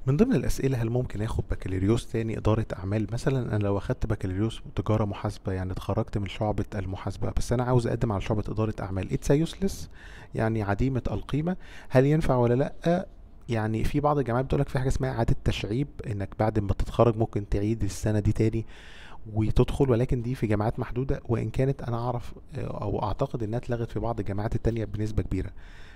من ضمن الأسئلة هل ممكن آخد بكالوريوس تاني إدارة أعمال مثلا أنا لو أخدت بكالوريوس تجارة محاسبة يعني اتخرجت من شعبة المحاسبة بس أنا عاوز أقدم على شعبة إدارة أعمال اتس يوسلس يعني عديمة القيمة هل ينفع ولا لأ يعني في بعض الجامعات بتقولك في حاجة اسمها إعادة تشعيب إنك بعد ما تتخرج ممكن تعيد السنة دي تاني وتدخل ولكن دي في جامعات محدودة وإن كانت أنا أعرف أو أعتقد إنها اتلغت في بعض الجامعات التانية بنسبة كبيرة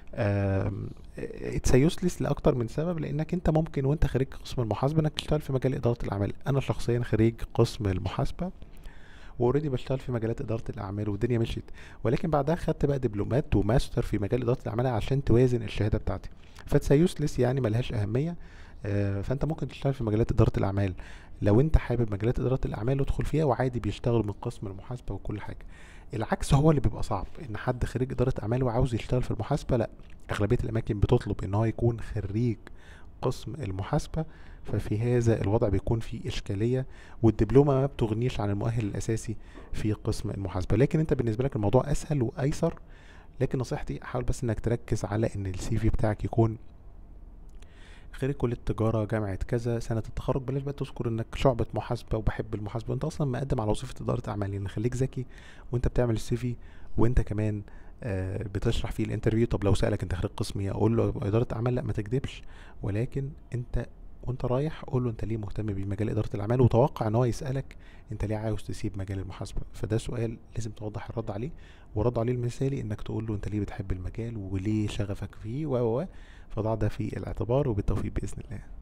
اتس يوسلس لاكتر من سبب لانك انت ممكن وانت خريج قسم المحاسبه انك تشتغل في مجال اداره الاعمال انا شخصيا خريج قسم المحاسبه واوريدي بشتغل في مجالات اداره الاعمال والدنيا مشيت ولكن بعدها خدت بقى دبلومات وماستر في مجال اداره الاعمال عشان توازن الشهاده بتاعتي فاتس يوسلس يعني ملهاش اهميه آه، فانت ممكن تشتغل في مجالات اداره الاعمال لو انت حابب مجالات اداره الاعمال ادخل فيها وعادي بيشتغلوا من قسم المحاسبه وكل حاجه العكس هو اللي بيبقى صعب ان حد خريج اداره اعمال وعاوز يشتغل في المحاسبه لا اغلبيه الاماكن بتطلب ان هو يكون خريج قسم المحاسبه ففي هذا الوضع بيكون فيه اشكاليه والدبلومه ما بتغنيش عن المؤهل الاساسي في قسم المحاسبه لكن انت بالنسبه لك الموضوع اسهل وايسر لكن نصيحتي حاول بس انك تركز على ان السي في بتاعك يكون خريج كلية تجارة جامعة كذا سنة التخرج بلاش بقى تذكر انك شعبة محاسبة وبحب المحاسبة وانت اصلا مقدم على وظيفة إدارة أعمال يعني خليك ذكي وانت بتعمل السي في وانت كمان آه بتشرح فيه الانترفيو طب لو سألك انت خريج قسم ايه اقول له إدارة أعمال لا ما تكذبش ولكن انت وانت رايح قول له انت ليه مهتم بمجال إدارة الأعمال وتوقع ان هو يسألك انت ليه عاوز تسيب مجال المحاسبة فده سؤال لازم توضح الرد عليه ورد عليه المثالي انك تقول له انت ليه بتحب المجال وليه شغفك فيه و و فضع ده في الاعتبار وبالتوفيق بإذن الله